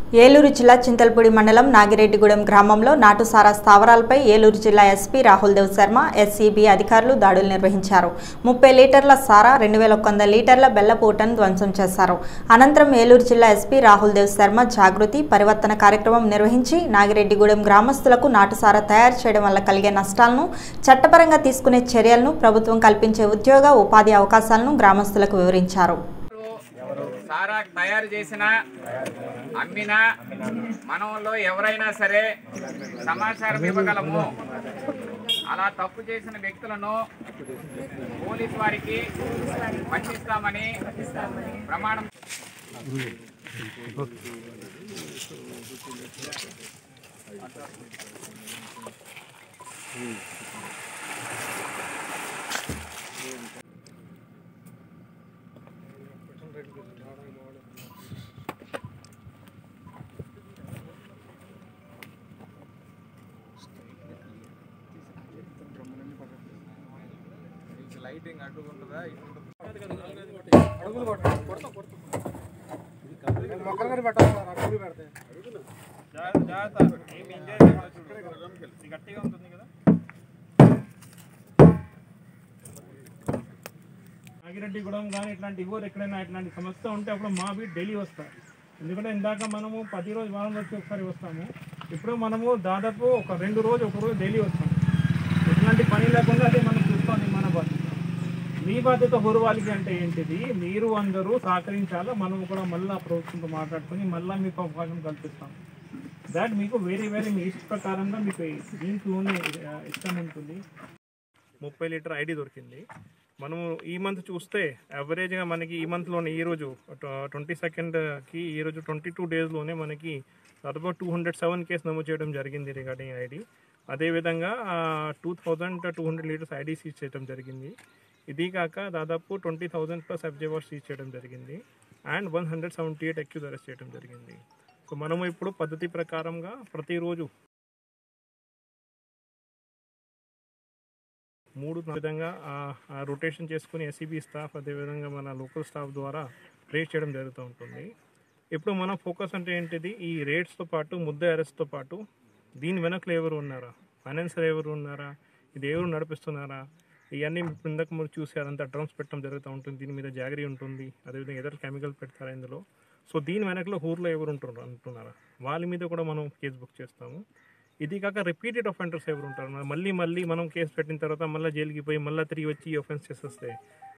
ఏలూరు జిల్లా చింతల్పూడి మండలం నాగిరెడ్డిగూడెం గ్రామంలో నాటుసారా స్థావరాలపై ఏలూరు జిల్లా ఎస్పీ రాహుల్ దేవ్ శర్మ ఎస్సీబీ అధికారులు దాడులు నిర్వహించారు ముప్పై లీటర్ల సారా రెండు వేల ఒక వంద లీటర్ల బెల్లపూటను ధ్వంసం చేశారు అనంతరం ఏలూరు జిల్లా ఎస్పీ రాహుల్ దేవ్ శర్మ జాగృతి పరివర్తన కార్యక్రమం నిర్వహించి నాగిరెడ్డిగూడెం గ్రామస్తులకు నాటుసారా తయారు చేయడం వల్ల కలిగే నష్టాలను చట్టపరంగా తీసుకునే చర్యలను ప్రభుత్వం కల్పించే ఉద్యోగ ఉపాధి అవకాశాలను గ్రామస్తులకు వివరించారు సారా తయారు చేసిన అమ్మిన మనలో ఎవరైనా సరే సమాచారం ఇవ్వగలము అలా తప్పు చేసిన వ్యక్తులను పోలీస్ వారికి పట్టిస్తామని ప్రమాణం లైటింగ్ అడ్డుకుంటుందా నాగిరెడ్డిగూడెం కానీ ఇట్లాంటి ఊరు ఎక్కడైనా ఇట్లాంటి సమస్య ఉంటే అప్పుడు మా బీట్ డైలీ వస్తారు ఎందుకంటే ఇందాక మనము పది రోజు వారం వచ్చి ఒకసారి వస్తాము ఇప్పుడు మనము దాదాపు ఒక రెండు రోజు ఒక రోజు డైలీ వస్తాము ఎట్లాంటి పని లేకుండా అది మనం చూసుకోండి మన బాధ్యత మీ బాధ్యత హురువాలికి అంటే ఏంటిది మీరు అందరూ సహకరించాలా మనం కూడా మళ్ళీ ప్రభుత్వంతో మాట్లాడుకొని మళ్ళీ మీకు అవకాశం కల్పిస్తాం దాట్ మీకు వేరే వేరే మీ ఇష్ట ప్రకారంగా మీకు దీంట్లోనే ఆ, ఇష్టం ఉంటుంది ముప్పై లీటర్ ఐడి దొరికింది మనము ఈ మంత్ చూస్తే యావరేజ్గా మనకి ఈ మంత్లోనే ఈ రోజు ట్వంటీ సెకండ్కి ఈ రోజు ట్వంటీ టూ డేస్లోనే మనకి దాదాపు టూ హండ్రెడ్ సెవెన్ కేసు నమోదు చేయడం జరిగింది రిగార్డింగ్ ఐడి అదేవిధంగా two thousand two hundred litres ID seize చేయడం జరిగింది ఇది కాక దాదాపు ట్వంటీ థౌజండ్ ప్లస్ ఎఫ్జేవాస్ సీజ్ చేయడం జరిగింది and one hundred seventy eight accused arrest చేయడం జరిగింది సో మనము ఇప్పుడు పద్ధతి ప్రకారంగా ప్రతిరోజు మూడు విధంగా రొటేషన్ చేసుకుని ఎస్సీబీ స్టాఫ్ అదేవిధంగా మన లోకల్ స్టాఫ్ ద్వారా రేట్ చేయడం జరుగుతూ ఉంటుంది ఇప్పుడు మన ఫోకస్ అంటే ఏంటిది ఈ రేట్స్తో పాటు ముద్ద అరెస్ట్తో పాటు దీని వెనకలో ఎవరు ఉన్నారా ఫైనాన్సర్ ఎవరు ఉన్నారా ఇది ఎవరు నడిపిస్తున్నారా ఇవన్నీ ఇందాక మీరు చూసి అదంతా డ్రమ్స్ పెట్టడం జరుగుతూ ఉంటుంది దీని మీద జాగరీ ఉంటుంది అదేవిధంగా ఎదర్ కెమికల్ పెడతారా ఇందులో సో దీని వెనకలో ఊర్లో ఎవరు ఉంటున్నారు అంటున్నారా వాళ్ళ మీద కూడా మనం కేసు బుక్ చేస్తాము ఇది కాక రిపీటెడ్ అఫెండర్స్ ఎవరు ఉంటారు మళ్ళీ మళ్ళీ మనం కేసు పెట్టిన తర్వాత మళ్ళీ జైలుకి పోయి మళ్ళీ తిరిగి వచ్చి ఈ అఫెన్స్ చేసేస్తే